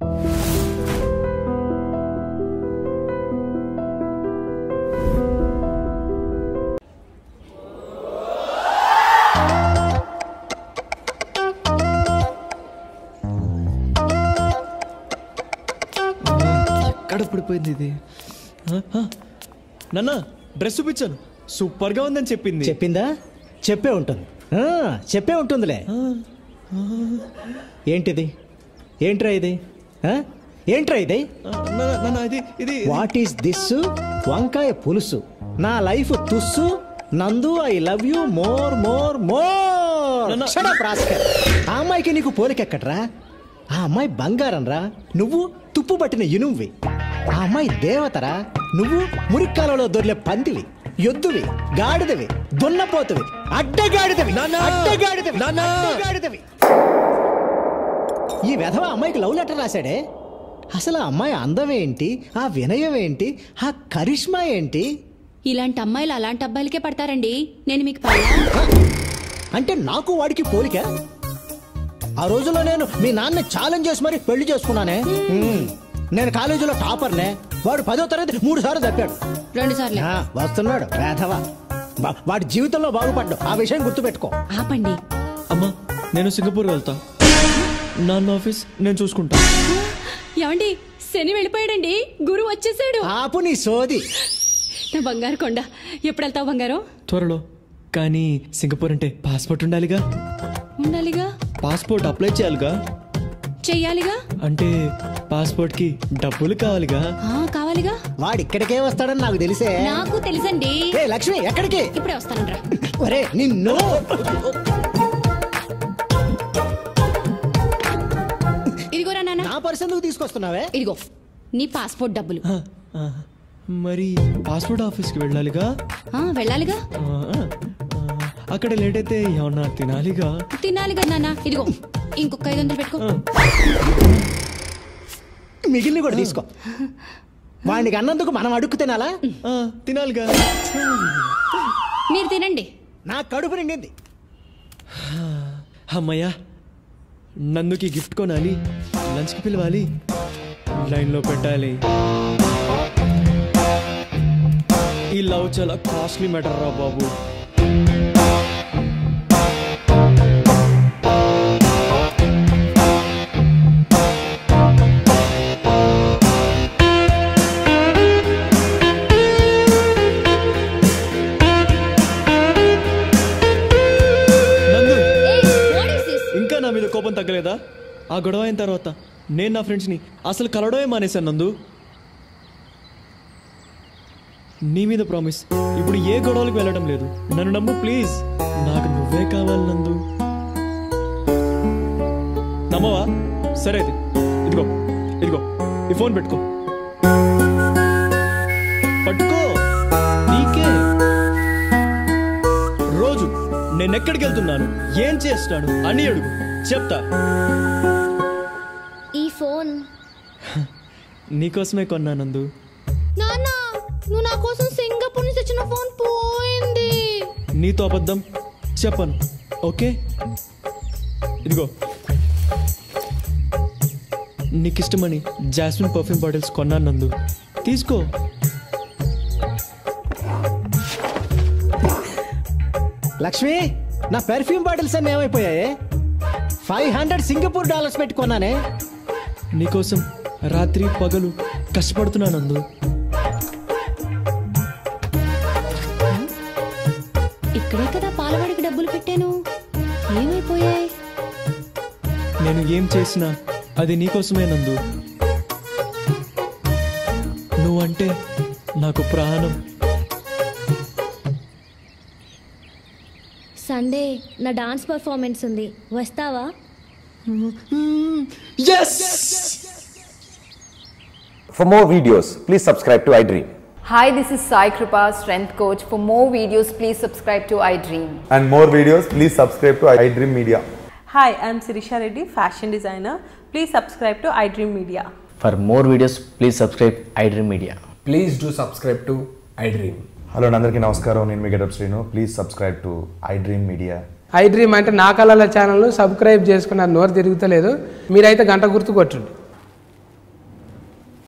ఎక్కడ పడిపోయింది ఇది ఆ, ఆ. నాన్న డ్రెస్ చూపించాను సూపర్ గా ఉందని చెప్పింది చెప్పిందా చెప్పే ఉంటుంది ఆ, చెప్పే ఉంటుందిలే ఏంటిది ఏంట్రా ఇది ఆ? ఏంట్రా ఇది ఆ, నాన్న, నాన్న ఇది ఇది ఇది- వాట్ ఈస్ దిస్ వంకాయ పులుసు నా లైఫ్ తుస్సు Nandu I love you more more more నాన్న. షడప్ రాస్కల్ ఆ అమ్మాయికి నీకు పోలికెక్కట్రా ఆ అమ్మాయి బంగారం రా నువ్వు తుప్పు పట్టిన ఇనువ్వి ఆ అమ్మాయి దేవతరా నువ్వు మురిక్కాలలో దొర్లే పందివి ఎద్దువి గాడిదవి దున్నపోతువి అడ్డగాడిదవి నాన్న. అడ్డగాడిదవి నాన్న. అడ్డగాడిదవి ఈ వెధవ అమ్మాయికి లవ్ లెటర్ రాశాడే అసలు ఆ అమ్మాయి అందం ఏంటి ఆ వినయం ఏంటి ఆ కరిష్మా ఏంటి ఇలాంటి అమ్మాయిలు అలాంటి అబ్బాయిలకే పడతారండి నేను మీకు పడలా అంటే నాకు వాడికి పోలిక ఆ రోజుల్లో నేను మీ నాన్న ఛాలెంజ్ చేసి మరి పెళ్లి చేసుకున్నానే మ్మ్. నేను కాలేజీలో టాపర్నే వాడు పదో తరగతి మూడు సార్లు తప్పాడు రెండు సార్లు ఆ, వస్తున్నాడు వేధవ వా- వాడి జీవితంలో బాగుపడ్డు ఆ విషయం గుర్తుపెట్టుకో ఆపండి అమ్మా నేను సింగపూర్ వెళ్తా నాన్న ఆఫీస్ నేను చూసుకుంటా ఏమండి శని వెళ్ళిపోయాడండి గురువు వచ్చేసాడు ఆపు నీ సోది నా బంగారు కొండ ఎప్పుడు వెళ్తావు బంగారం త్వరలో కానీ సింగపూర్ అంటే పాస్పోర్ట్ ఉండాలిగా ఉండాలిగా పాస్పోర్ట్ అప్లై చేయాలిగా చెయ్యాలిగా అంటే పాస్పోర్ట్ కి డబ్బులు కావాలిగా ఆ, కావాలిగా వాడు ఇక్కడికే వస్తాడని నాకు తెలిసే నాకు తెలుసండి ఏ లక్ష్మి ఎక్కడికి ఇప్పుడే వస్తానంట్రా ఒరే నిన్ను ఇదిగోరా నాన్న నా పర్స్ ఎందుకు తీసుకొస్తున్నావే ఇదిగో నీ పాస్పోర్ట్ డబ్బులు ఆ, ఆ, మరి పాస్పోర్ట్ ఆఫీస్కి వెళ్ళాలిగా ఆ, వెళ్ళాలిగా ఆ, ఆ, అక్కడ లేట్ అయితే ఏమన్నా తినాలిగా తినాలి కదా నాన్న ఇదిగో ఇంకొక ఐదు వందలు పెట్టుకో మిగిలిన కూడా తీసుకో వాడికి అన్నందుకు మనం అడుక్కు తినాలా ఆ, తినాలిగా మీరు తినండి నా కడుపు నిండింది అమ్మయ్యా నందుకి గిఫ్ట్ కొనాలి లంచ్కి పిలవాలి లైన్లో పెట్టాలి ఈ లవ్ చాలా కాస్ట్లీ మ్యాటర్ రా బాబు నందు ఇంకా నా మీద కోపం తగ్గలేదా ఆ గొడవ అయిన తర్వాత నేను నా ఫ్రెండ్స్ని అసలు కలవడమే మానేశాను నందు నీ మీద ప్రామిస్ ఇప్పుడు ఏ గొడవలకు వెళ్ళడం లేదు నన్ను నమ్ము ప్లీజ్ నాకు నువ్వే కావాలి నందు నమ్మవా సరే అయితే ఇదిగో ఇదిగో ఈ ఫోన్ పెట్టుకో పట్టుకో నీకే రోజు నేను ఎక్కడికి వెళ్తున్నాను ఏం చేస్తాను అని అడుగు చెప్తా ఈ ఫోన్ నీకోసమే కొన్నానందు నాన్న నువ్వు నా కోసం సింగపూర్ నుంచి తెచ్చిన ఫోన్ పోయింది నీతో అబద్ధం చెప్పను ఓకే ఇదిగో నీకు ఇష్టమని జాస్మిన్ పర్ఫ్యూమ్ బాటిల్స్ కొన్నాను నందు తీసుకో లక్ష్మి నా పెర్ఫ్యూమ్ బాటిల్స్ అన్ని ఏమైపోయాయి ఫైవ్ హండ్రెడ్ సింగపూర్ డాలర్స్ పెట్టుకున్నానే నీకోసం రాత్రి పగలు కష్టపడుతున్నాను నందు ఇక్కడే కదా పాలవాడికి డబ్బులు పెట్టాను ఏమైపోయాయి నేను ఏం చేసినా అది నీకోసమే నందు నువ్వంటే నాకు ప్రాణం సండే నా డాన్స్ పర్ఫార్మెన్స్ ఉంది వస్తావా For more videos, please subscribe to iDream. Hi, this is Sai Kripa, strength coach. For more videos, please subscribe to iDream. And more videos, please subscribe to iDream Media. Hi, I'm Sirisha Reddy, fashion designer. Please subscribe to iDream Media. For more videos, please subscribe iDream Media. Please do subscribe to iDream. Hello అందరికీ నమస్కారం నేను మీ getup Srinu please subscribe to iDream media iDream అంటే నా కళల channel subscribe చేసుకున్న నోరు తిరుగుతలేదు మీరైతే గంట గుర్తు కొట్టండి